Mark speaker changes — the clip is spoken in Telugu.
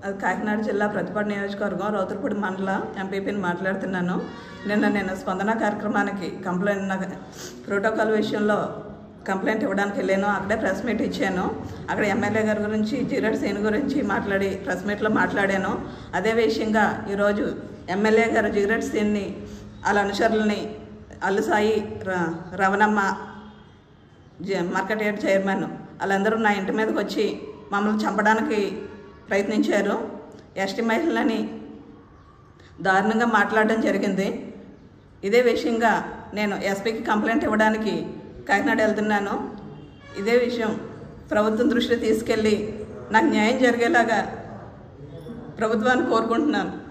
Speaker 1: అది కాకినాడ జిల్లా ప్రతిపాడు నియోజకవర్గం రౌతులపూడి మండల ఎంపీపీని మాట్లాడుతున్నాను నిన్న నేను స్పందన కార్యక్రమానికి కంప్లైంట్ నాకు ప్రోటోకాల్ విషయంలో కంప్లైంట్ ఇవ్వడానికి వెళ్ళాను అక్కడే ప్రెస్ మీట్ ఇచ్చాను అక్కడ ఎమ్మెల్యే గారి గురించి జీరెడ్ సీన్ గురించి మాట్లాడి ప్రెస్ మీట్లో మాట్లాడాను అదే విషయంగా ఈరోజు ఎమ్మెల్యే గారు జీరెడ్ సీన్ని వాళ్ళ అనుచరులని అల్లుసాయి ర- రవణమ్మ జ- మార్కెట్ యార్డ్ చైర్మన్ వాళ్ళందరూ నా ఇంటి మీదకి వచ్చి మమ్మల్ని చంపడానికి ప్రయత్నించారు ఎస్టీ మహిళలని దారుణంగా మాట్లాడడం జరిగింది ఇదే విషయంగా నేను ఎస్పీకి కంప్లైంట్ ఇవ్వడానికి కాకినాడ వెళ్తున్నాను ఇదే విషయం ప్రభుత్వం దృష్టికి తీసుకెళ్ళి నాకు న్యాయం జరిగేలాగా ప్రభుత్వాన్ని కోరుకుంటున్నాను